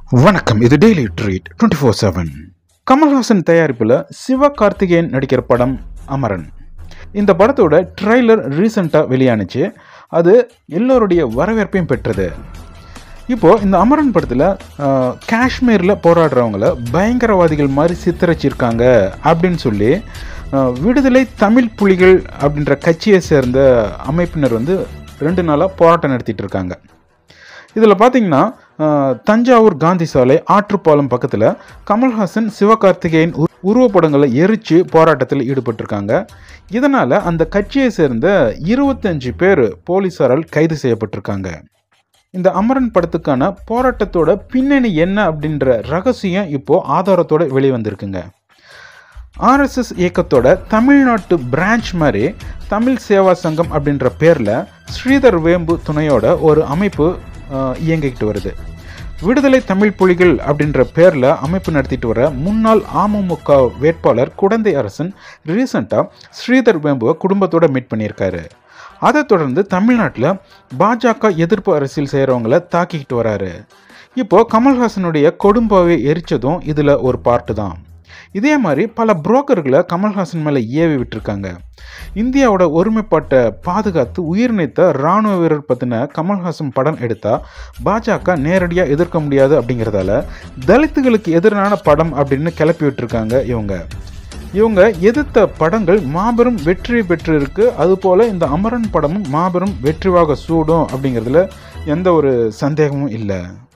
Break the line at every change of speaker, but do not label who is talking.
வணக்கம் இது daily treat twenty four seven Kamal Haasan தயாரிப்பில் சிவகார்த்திகேயன் நடிக்கிற படம் அமரன் இந்த படத்தோட ட்ரைலர் ரீசெண்டாக வெளியானுச்சு அது எல்லோருடைய வரவேற்பையும் பெற்றது இப்போது இந்த அமரன் படத்தில் காஷ்மீரில் போராடுறவங்கள பயங்கரவாதிகள் மாதிரி சித்தரிச்சிருக்காங்க அப்படின்னு சொல்லி அஹ், விடுதலை தமிழ் புலிகள் அப்படின்ற கட்சியை சேர்ந்த அமைப்பினர் வந்து ரெண்டு நாளாக போராட்டம் நடத்திட்டு இருக்காங்க இதில் பார்த்தீங்கன்னா அஹ், தஞ்சாவூர் காந்தி சாலை ஆற்றுப்பாலம் பக்கத்தில் கமல்ஹாசன் சிவகார்த்திகேயன் உரு- உருவப்படங்களை எரித்து போராட்டத்தில் ஈடுபட்டிருக்காங்க இதனால் அந்த கட்சியை சேர்ந்த இருபத்தஞ்சு பேர் போலீஸாரால் கைது செய்யப்பட்டிருக்காங்க இந்த அமரன் படத்துக்கான போராட்டத்தோட பின்னணி என்ன அப்படின்ற ரகசியம் இப்போ ஆதாரத்தோட வெளிவந்திருக்குங்க ஆர்எஸ்எஸ் இயக்கத்தோட தமிழ்நாட்டு பிரான்ச் மாதிரி தமிழ் சேவா சங்கம் அப்படின்ற பேரில் ஸ்ரீதர் வேம்பு துணையோட ஒரு அமைப்பு அஹ், இயங்கிக்கிட்டு வருது விடுதலை தமிழ் புலிகள் அப்படின்ற பேரில் அமைப்பு நடத்திட்டு வர முன்னாள் அமமுக வேட்பாளர் குடந்தை அரசன் ரீசண்டாக ஸ்ரீதர் வேம்புவை குடும்பத்தோட மீட் பண்ணியிருக்காரு அதை தொடர்ந்து தமிழ்நாட்டில் பாஜக எதிர்ப்பு அரசியல் செய்கிறவங்கள தாக்கிக்கிட்டு வராரு இப்போ கமல்ஹாசனுடைய கொடும்பாவை எரிச்சதும் இதில் ஒரு பார்ட்டு தான் இதே மாதிரி பல புரோக்கர்களை கமல்ஹாசன் மேலே ஏவி விட்டுருக்காங்க இந்தியாவோட ஒருமைப்பாட்டை பாதுகாத்து உயிர் நீத்த இராணுவ வீரர் பற்றின கமல்ஹாசன் படம் எடுத்தால் பாஜக நேரடியாக எதிர்க்க முடியாது அப்படிங்கிறதால தலித்துகளுக்கு எதிரான படம் அப்படின்னு கிளப்பி விட்டுருக்காங்க இவங்க இவங்க எதிர்த்த படங்கள் மாபெரும் வெற்றி பெற்றிருக்கு அதுபோல் இந்த அமரன் படமும் மாபெரும் வெற்றிவாக சூடும் அப்படிங்கிறதுல எந்த ஒரு சந்தேகமும் இல்லை